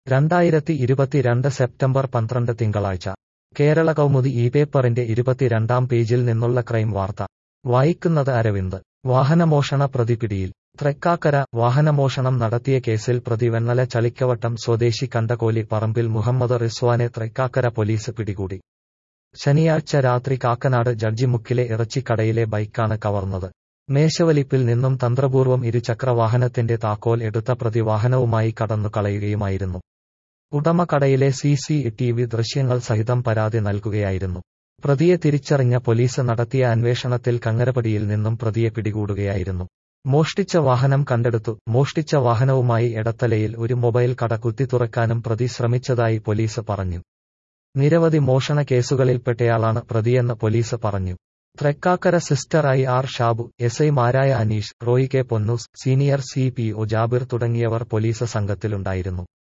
രണ്ടായിരത്തി ഇരുപത്തിരണ്ട് സെപ്റ്റംബർ പന്ത്രണ്ട് തിങ്കളാഴ്ച കേരള കൗമുദി ഈ പേപ്പറിന്റെ ഇരുപത്തിരണ്ടാം പേജിൽ നിന്നുള്ള ക്രൈം വാർത്ത വായിക്കുന്നത് അരവിന്ദ് വാഹനമോഷണ പ്രതി പിടിയിൽ തൃക്കാക്കര വാഹനമോഷണം നടത്തിയ കേസിൽ പ്രതി വെണ്ണല ചളിക്കവട്ടം സ്വദേശി കണ്ടകോലി പറമ്പിൽ മുഹമ്മദ് റിസ്വാനെ തൃക്കാക്കര പോലീസ് പിടികൂടി ശനിയാഴ്ച രാത്രി കാക്കനാട് ജഡ്ജിമുക്കിലെ ഇറച്ചിക്കടയിലെ ബൈക്കാണ് കവർന്നത് മേശവലിപ്പിൽ നിന്നും തന്ത്രപൂർവ്വം ഇരുചക്രവാഹനത്തിന്റെ താക്കോൽ എടുത്ത പ്രതി വാഹനവുമായി കടന്നു കളയുകയുമായിരുന്നു ഉടമ കടയിലെ സി സി ടി വി ദൃശ്യങ്ങൾ സഹിതം പരാതി നൽകുകയായിരുന്നു പ്രതിയെ തിരിച്ചറിഞ്ഞ പോലീസ് നടത്തിയ അന്വേഷണത്തിൽ കങ്ങരപടിയിൽ നിന്നും പ്രതിയെ പിടികൂടുകയായിരുന്നു മോഷ്ടിച്ച വാഹനം കണ്ടെടുത്തു മോഷ്ടിച്ച വാഹനവുമായി എടത്തലയിൽ ഒരു മൊബൈൽ കട കുത്തി തുറക്കാനും പ്രതി ശ്രമിച്ചതായി പോലീസ് പറഞ്ഞു നിരവധി മോഷണ കേസുകളിൽപ്പെട്ടയാളാണ് പ്രതിയെന്ന് പോലീസ് പറഞ്ഞു Thrikkakara sister I R Shabu S ഐമാരായ Aneesh Roy K Ponnoos senior C P O Jabir തുടങ്ങിയവർ പോലീസ് സംഘത്തിലുണ്ടായിരുന്നു